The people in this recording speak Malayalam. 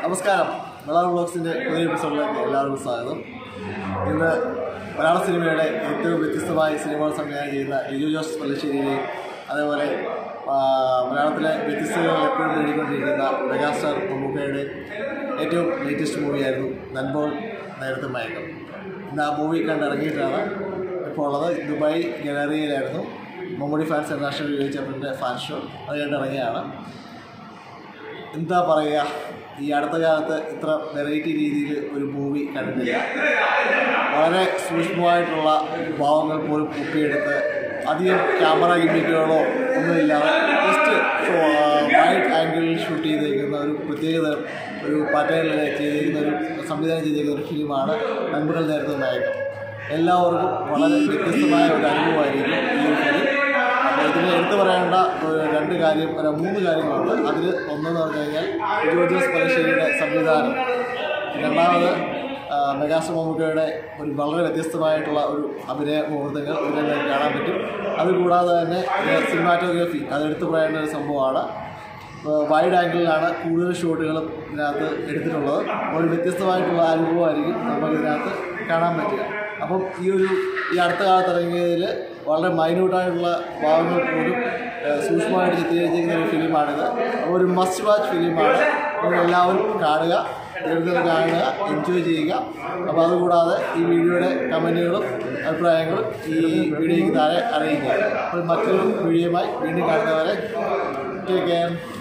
നമസ്കാരം മലയാളം ബ്ലോഗ്സിൻ്റെ പുതിയ എപ്പിസോഡിലേക്ക് എല്ലാവർക്കും സ്വാഗതം ഇന്ന് മലയാള സിനിമയുടെ ഏറ്റവും വ്യത്യസ്തമായ സിനിമകൾ സംവിധാനം ചെയ്യുന്ന ലിജു ജോസ് പല്ലശ്ശേരിയുടെയും അതേപോലെ ആ, മലയാളത്തിലെ വ്യത്യസ്തതകൾ എപ്പോഴും നേടിക്കൊണ്ടിരിക്കുന്ന മെഗാസ്റ്റാർ മമ്മൂക്കയുടെ ഏറ്റവും ലേറ്റസ്റ്റ് മൂവിയായിരുന്നു നൻപോൾ നേരത്തെ മയക്കം ഇന്ന് ആ മൂവി കണ്ടിറങ്ങിയിട്ടാണ് ഇപ്പോൾ ഉള്ളത് ദുബായ് ഗാലറിയിലായിരുന്നു മമ്മൂടി ഫാൻസ് ഇന്റർനാഷണൽ യുവച്ചപ്പിൻ്റെ ഫാൻ ഷോ അത് കണ്ടിറങ്ങിയാണ് എന്താ പറയുക ഈ അടുത്ത കാലത്ത് ഇത്ര വെറൈറ്റി രീതിയിൽ ഒരു മൂവി കണ്ടിട്ടില്ല വളരെ സൂക്ഷ്മമായിട്ടുള്ള ഭാവങ്ങൾ പോലും ഒപ്പിയെടുത്ത് അധികം ക്യാമറ ഗിമ്മിക്കുകളോ ഒന്നുമില്ലാതെ ജസ്റ്റ് വൈഡ് ആംഗിളിൽ ഷൂട്ട് ചെയ്തേക്കുന്ന ഒരു പ്രത്യേകതരം ഒരു പാറ്റേണിൽ ചെയ്തിരിക്കുന്ന ഒരു സംവിധാനം ചെയ്തിരിക്കുന്ന ഒരു ഫിലിമാണ് നൻപുകൾ നേരത്തെ മയക്കം എല്ലാവർക്കും വളരെ വ്യത്യസ്തമായ ഒരു അനുഭവമായിരിക്കും ഈ ഒരു ഫിലിം അപ്പോൾ ഇതിൽ എടുത്തു പറയേണ്ട ഒരു രണ്ട് കാര്യം അല്ല മൂന്ന് കാര്യങ്ങളുണ്ട് അതിൽ ഒന്നെന്ന് പറഞ്ഞു കഴിഞ്ഞാൽ ജോജോസ് പലശ്ശേരിയുടെ സംവിധാനം രണ്ടാമത് ആ, മെഗാസ്റ്റർ മമ്മൂക്കയുടെ ഒരു വളരെ വ്യത്യസ്തമായിട്ടുള്ള ഒരു അഭിനയ മുഹൂർത്തങ്ങൾ ഇതിനകത്ത് കാണാൻ പറ്റും അതുകൂടാതെ തന്നെ സിനിമാറ്റോഗ്രാഫി അത് എടുത്തു പറയേണ്ട ഒരു സംഭവമാണ് വൈഡ് ആംഗിളിലാണ് കൂടുതൽ ഷോട്ടുകളും ഇതിനകത്ത് എടുത്തിട്ടുള്ളത് ഒരു വ്യത്യസ്തമായിട്ടുള്ള അനുഭവമായിരിക്കും നമുക്ക് ഇതിനകത്ത് കാണാൻ പറ്റുക അപ്പം ഈ ഒരു ഈ അടുത്ത കാലത്ത് ഇറങ്ങിയതിൽ വളരെ മൈന്യൂട്ടായിട്ടുള്ള ഭാഗങ്ങൾ പോലും ഏഹ്, സൂക്ഷ്മമായിട്ട് ചിത്രീകരിച്ചിരിക്കുന്ന ഒരു ഫിലിമാണിത് അപ്പോൾ ഒരു മസ്റ്റ് വാച്ച് ഫിലിമാണ് നിങ്ങൾ എല്ലാവരും കാണുക തീർച്ചയായും കാണുക എൻജോയ് ചെയ്യുക അപ്പോൾ അതുകൂടാതെ ഈ വീഡിയോയുടെ കമൻറ്റുകളും അഭിപ്രായങ്ങളും ഈ വീഡിയോയ്ക്ക് താഴെ അറിയിക്കുക അപ്പോൾ മറ്റൊരു വീഡിയോയുമായി വീണ്ടും കാണുന്നവരെ ടേക്ക് കെയർ